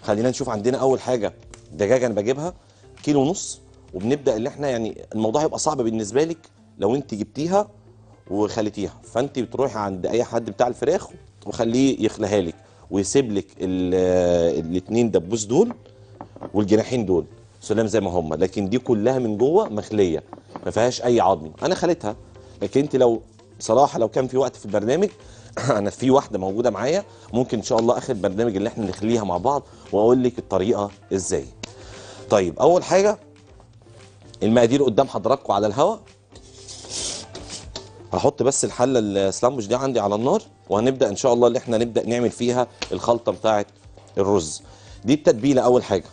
خلينا نشوف عندنا اول حاجه دجاجه انا بجيبها كيلو ونص وبنبدا اللي احنا يعني الموضوع هيبقى صعب بالنسبه لك لو انت جبتيها وخليتيها فانت بتروحي عند اي حد بتاع الفراخ وخليه يخليها لك ويسيب لك الاثنين دبوس دول والجناحين دول سلام زي ما هم لكن دي كلها من جوه مخليه ما فيهاش اي عظم انا خليتها لكن انت لو بصراحه لو كان في وقت في البرنامج انا في واحده موجوده معايا ممكن ان شاء الله اخر برنامج اللي احنا نخليها مع بعض واقول لك الطريقه ازاي طيب اول حاجه المقادير قدام حضراتكم على الهواء هحط بس الحله السلامبوش دي عندي على النار وهنبدا ان شاء الله اللي احنا نبدا نعمل فيها الخلطه بتاعه الرز دي التتبيله اول حاجه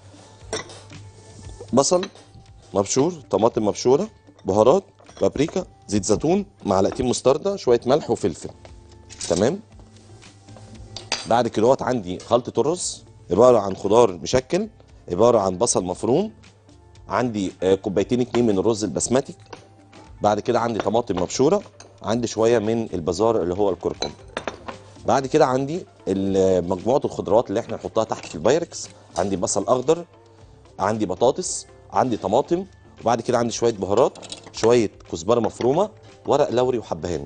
بصل مبشور طماطم مبشوره بهارات بابريكا زيت زيتون معلقتين مستردة شويه ملح وفلفل تمام بعد كده عندي خلطه الرز عباره عن خضار مشكل عباره عن بصل مفروم عندي آه، كوبايتين اتنين من الرز البسمتي بعد كده عندي طماطم مبشوره عندي شويه من البزار اللي هو الكركم بعد كده عندي ال- مجموعه الخضروات اللي احنا نحطها تحت في البايركس عندي بصل اخضر عندي بطاطس عندي طماطم وبعد كده عندي شويه بهارات شويه كزبره مفرومه ورق لوري وحبهان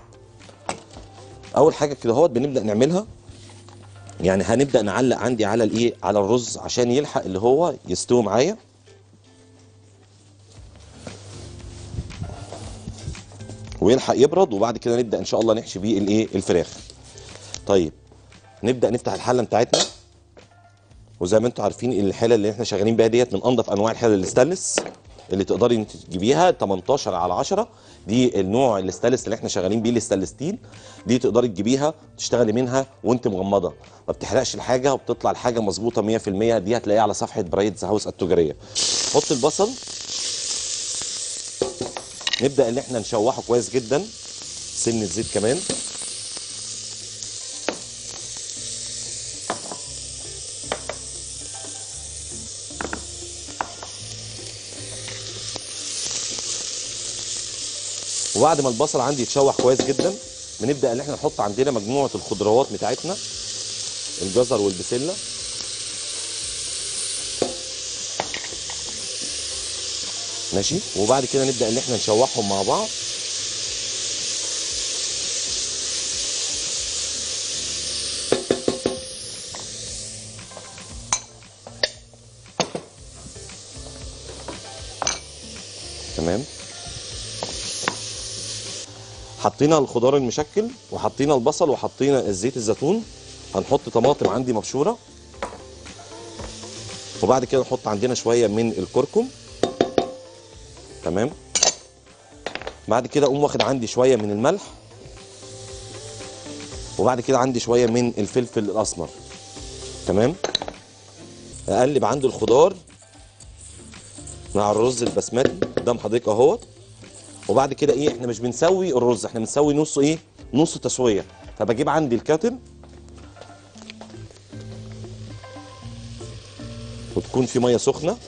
اول حاجه كده اهوت بنبدا نعملها يعني هنبدا نعلق عندي على الايه على الرز عشان يلحق اللي هو يستوي معايا ويلحق يبرد وبعد كده نبدا ان شاء الله نحشي بيه الايه الفراخ طيب نبدا نفتح الحله بتاعتنا وزي ما انتم عارفين الحله اللي احنا شغالين بيها ديت من انضف انواع الحلل الاستانلس اللي تقدري انت تجيبيها 18 على 10 دي النوع الاستانلس اللي احنا شغالين بيه الاستانلس ستيل دي تقدري تجيبيها تشتغلي منها وانت مغمضه ما بتحرقش الحاجه وبتطلع الحاجه مظبوطه 100% دي هتلاقيها على صفحه برايتز هاوس التجاريه حط البصل نبدا ان احنا نشوحه كويس جدا سنه زيت كمان وبعد ما البصل عندي يتشوح كويس جدا بنبدا ان احنا نحط عندنا مجموعه الخضروات بتاعتنا الجزر والبسله ماشي وبعد كده نبدا ان احنا نشوحهم مع بعض تمام حطينا الخضار المشكل وحطينا البصل وحطينا الزيت الزيتون هنحط طماطم عندي مبشوره وبعد كده نحط عندنا شويه من الكركم تمام بعد كده اقوم واخد عندي شويه من الملح وبعد كده عندي شويه من الفلفل الاسمر تمام اقلب عندي الخضار مع الرز البسمتي قدام حضرتك اهوت وبعد كده ايه احنا مش بنسوي الرز احنا بنسوي نصه ايه نص تسويه فبجيب عندي الكاتل وتكون في ميه سخنه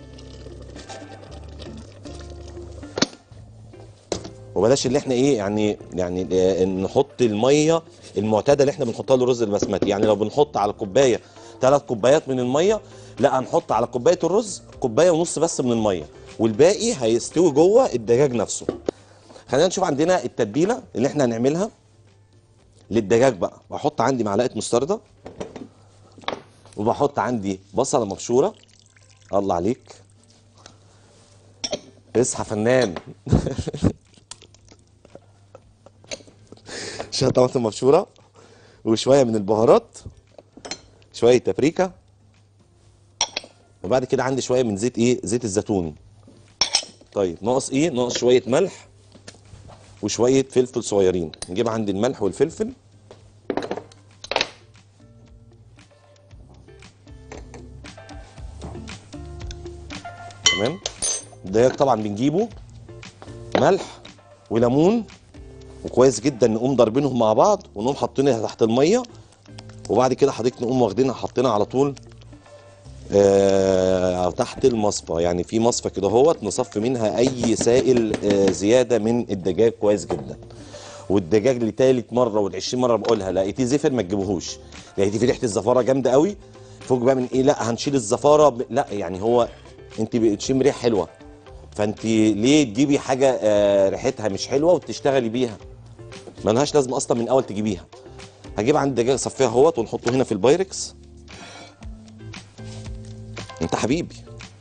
وبلاش اللي احنا ايه يعني يعني آه، نحط الميه المعتاده اللي احنا بنحطها للرز البسمتي يعني لو بنحط على كوبايه ثلاث كوبايات من الميه لا هنحط على كوبايه الرز كوبايه ونص بس من الميه والباقي هيستوي جوه الدجاج نفسه خلينا نشوف عندنا التتبيله اللي احنا هنعملها للدجاج بقى بحط عندي معلقه مستردة وبحط عندي بصله مبشوره الله عليك اصحى فنان شويه طماطم مبشوره وشويه من البهارات شويه بابريكا وبعد كده عندي شويه من زيت ايه زيت الزيتون طيب ناقص ايه ناقص شويه ملح وشويه فلفل صغيرين نجيب عندي الملح والفلفل تمام الدجاج طبعا بنجيبه ملح وليمون وكويس جدا نقوم ضاربينهم مع بعض ونقوم حاطينها تحت الميه وبعد كده حضرتك نقوم واخدينها حاطينها على طول آه تحت المصفى يعني في مصفى كده اهوت نصفي منها اي سائل آه زياده من الدجاج كويس جدا والدجاج لتالت مره والعشرين مره بقولها لقيتيه زفر ما تجيبوهوش لقيتيه في ريحه الزفاره جامده قوي فوق بقى من ايه لا هنشيل الزفاره ب... لا يعني هو انت بتشم ريحه حلوه فانت ليه تجيبي حاجه آه ريحتها مش حلوه وتشتغلي بيها ملهاش لازمه اصلا من الاول تجيبيها هجيب عندي دجاج صفيها اهوت ونحطه هنا في البايركس انت حبيبي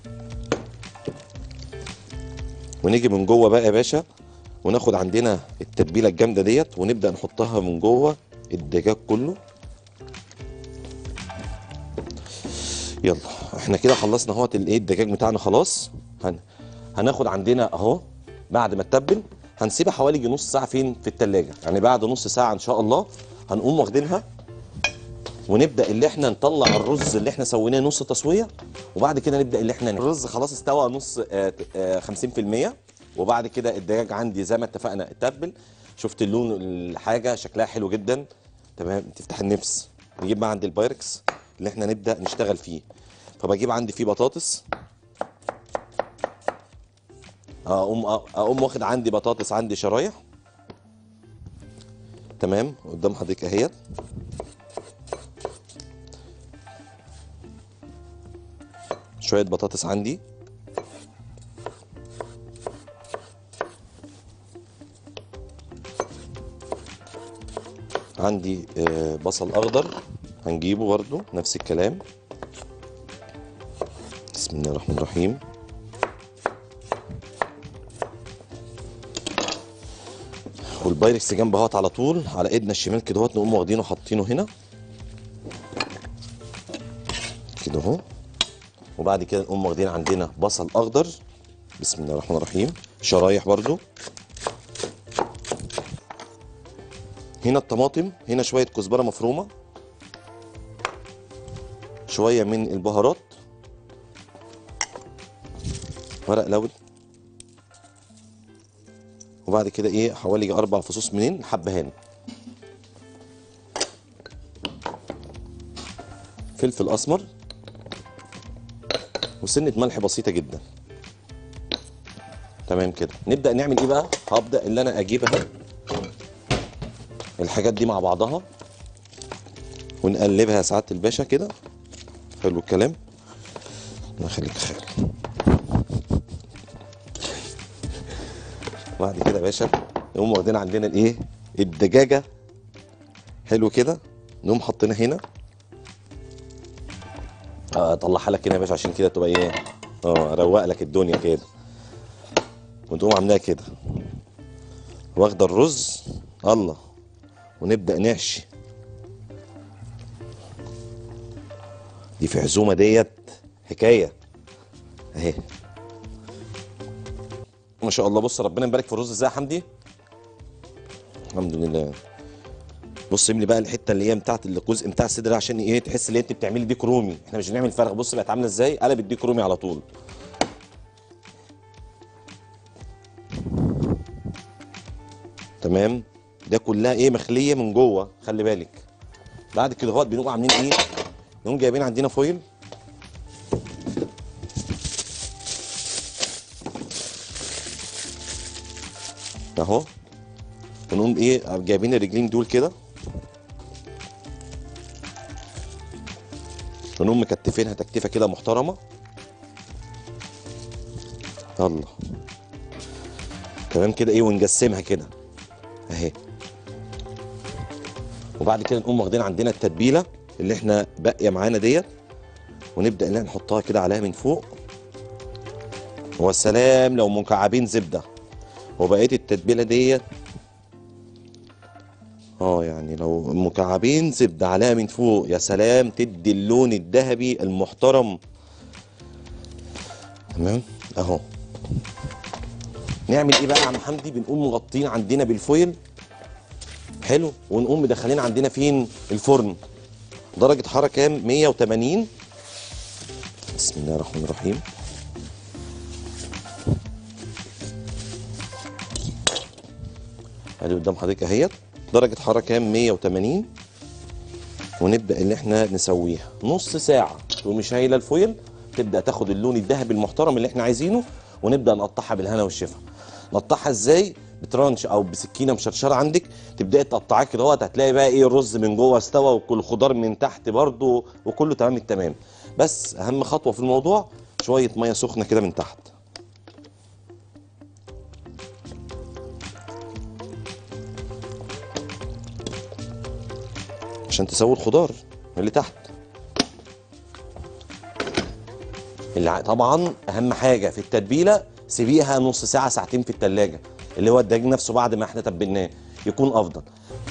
ونيجي من جوه بقى يا باشا وناخد عندنا التتبيله الجامده ديت ونبدا نحطها من جوه الدجاج كله يلا احنا كده خلصنا اهوت الايه الدجاج بتاعنا خلاص هن... هناخد عندنا اهو بعد ما تتبل هنسيبها حوالي يجي نص ساعه فين في التلاجة يعني بعد نص ساعه ان شاء الله هنقوم واخدينها ونبدا اللي احنا نطلع الرز اللي احنا سويناه نص تسويه وبعد كده نبدا اللي احنا الرز خلاص استوى نص آه، آه، 50% وبعد كده الدجاج عندي زي ما اتفقنا اتبل شفت اللون الحاجه شكلها حلو جدا تمام تفتح النفس نجيب بقى عندي البايركس اللي احنا نبدا نشتغل فيه فبجيب عندي فيه بطاطس اقوم اقوم واخد عندي بطاطس عندي شرايح تمام قدام حضرتك اهيت شويه بطاطس عندي عندي آه، بصل اخضر هنجيبه برضو نفس الكلام بسم الله الرحمن الرحيم والبايركس جنب اهوت على طول على ايدنا الشمال كده اهوت نقوم واخدينه حاطينه هنا كده اهو وبعد كده نقوم واخدين عندنا بصل اخضر بسم الله الرحمن الرحيم شرايح برضو هنا الطماطم هنا شويه كزبره مفرومه شويه من البهارات ورق لوري وبعد كده ايه حوالي اربع فصوص منين حبهان فلفل اسمر وسنه ملح بسيطه جدا تمام كده نبدا نعمل ايه بقى هبدا اللي انا اجيبها الحاجات دي مع بعضها ونقلبها يا سعاده الباشا كده حلو الكلام الله يخليك خير بعد كده يا باشا نقوم واخدين عندنا الايه الدجاجه حلو كده نقوم حاطينها هنا اه اطلعها لك هنا يا باشا عشان كده تبقى ايه اه اروق لك الدنيا كده وتقوم عاملاها كده واخده الرز الله ونبدا نحشي دي في عزومه ديت حكايه اهي ما شاء الله بص ربنا يبارك في الرز ازاي يا حمدي الحمد لله بص املي بقى الحته اللي هي بتاعت الجزء بتاع الصدر ده عشان ايه تحس ان انت بتعملي ديك رومي احنا مش بنعمل فرخ بص بقت عامله ازاي قلب الديك رومي على طول تمام ده كلها ايه مخليه من جوه خلي بالك بعد كده غلط بنقوم عاملين ايه نقوم جايبين عندنا فويل اهو ونقوم ايه جايبين الرجلين دول كده ونقوم مكتفينها تكتيفه كده محترمه الله تمام كده ايه ونجسمها كده اهي وبعد كده نقوم واخدين عندنا التتبيله اللي احنا باقيه معانا ديت ونبدا ان احنا نحطها كده عليها من فوق والسلام لو مكعبين زبده وبقيه التتبيله ديت اه يعني لو مكعبين زبده عليها من فوق يا سلام تدي اللون الذهبي المحترم تمام اهو نعمل ايه بقى يا عم حمدي بنقوم مغطين عندنا بالفويل حلو ونقوم مدخلين عندنا فين الفرن درجه حراره كام 180 بسم الله الرحمن الرحيم ادي قدام حضرتك اهيت درجه حراره كام 180 ونبدا ان احنا نسويها نص ساعه تقومي شايله الفويل تبدا تاخد اللون الذهبي المحترم اللي احنا عايزينه ونبدا نقطعها بالهنا والشفا نقطعها ازاي بترانش او بسكينه مشرشره عندك تبداي تقطعيه كده اهوت هتلاقي بقى ايه الرز من جوه استوى وكل خضار من تحت برده وكله تمام التمام بس اهم خطوه في الموضوع شويه ميه سخنه كده من تحت عشان تسوي الخضار اللي تحت اللي ع- طبعا اهم حاجه في التتبيله سيبيها نص ساعه ساعتين في التلاجة اللي هو الدجاج نفسه بعد ما احنا تبلناه يكون افضل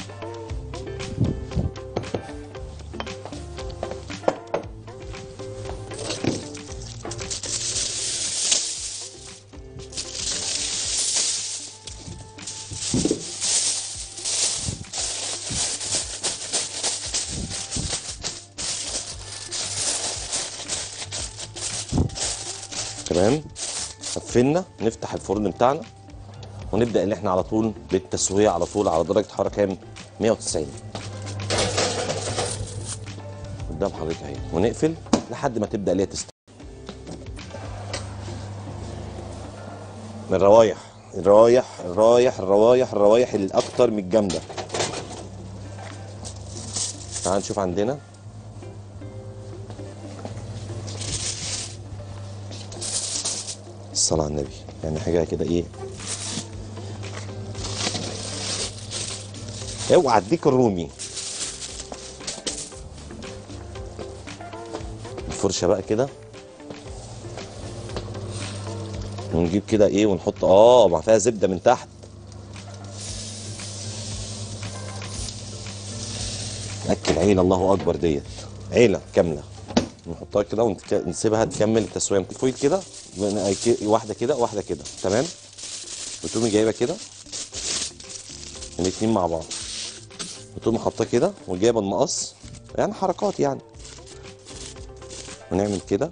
تمام قفلنا نفتح الفرن بتاعنا ونبدا ان احنا على طول بالتسويه على طول على درجه حراره كام 190 قدام حضرتك اهي ونقفل لحد ما تبدا اللي هي تستوي من الروايح الروايح الروايح الروايح الروايح الاكتر من الجامده تعال نشوف عندنا الصلاة على النبي يعني حاجة كده ايه اوعى اديك الرومي الفرشة بقى كده ونجيب كده ايه ونحط اه مع فيها زبدة من تحت اكل عيلة الله اكبر ديت عيلة كاملة نحطها كده ونسيبها تكمل التسويه فويل كده واحده كده واحده كده تمام وتقومي جايبه كده الاتنين مع بعض وتقومي حاطاه كده وجايبه المقص يعني حركات يعني ونعمل كده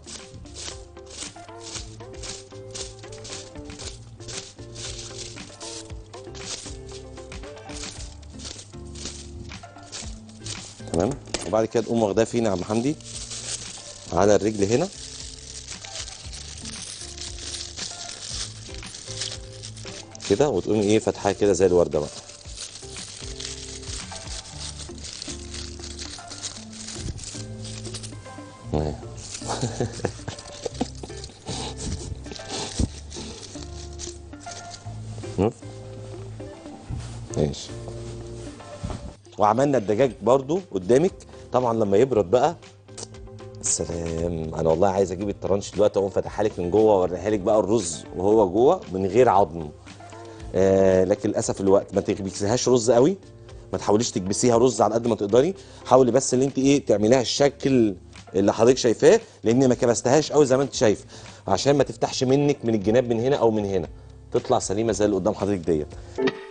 تمام وبعد كده تقوم واخداه فين يا عم حمدي على الرجل هنا كده وتقومي ايه فاتحاها كده زي الورده بقى اهي. شوف. ماشي وعملنا الدجاج برضو قدامك طبعا لما يبرد بقى السلام انا والله عايز اجيب الترانش دلوقتي اقوم فاتحها لك من جوه واوريها لك بقى الرز وهو جوه من غير عظم آه لكن للاسف الوقت ما تكبسيهاش رز قوي ما تحاوليش تكبسيها رز على قد ما تقدري حاولي بس ان انت ايه تعمليها الشكل اللي حضرتك شايفاه لان ما كبستهاش قوي زي ما انت شايف عشان ما تفتحش منك من الجناب من هنا او من هنا تطلع سليمه زي اللي قدام حضرتك ديت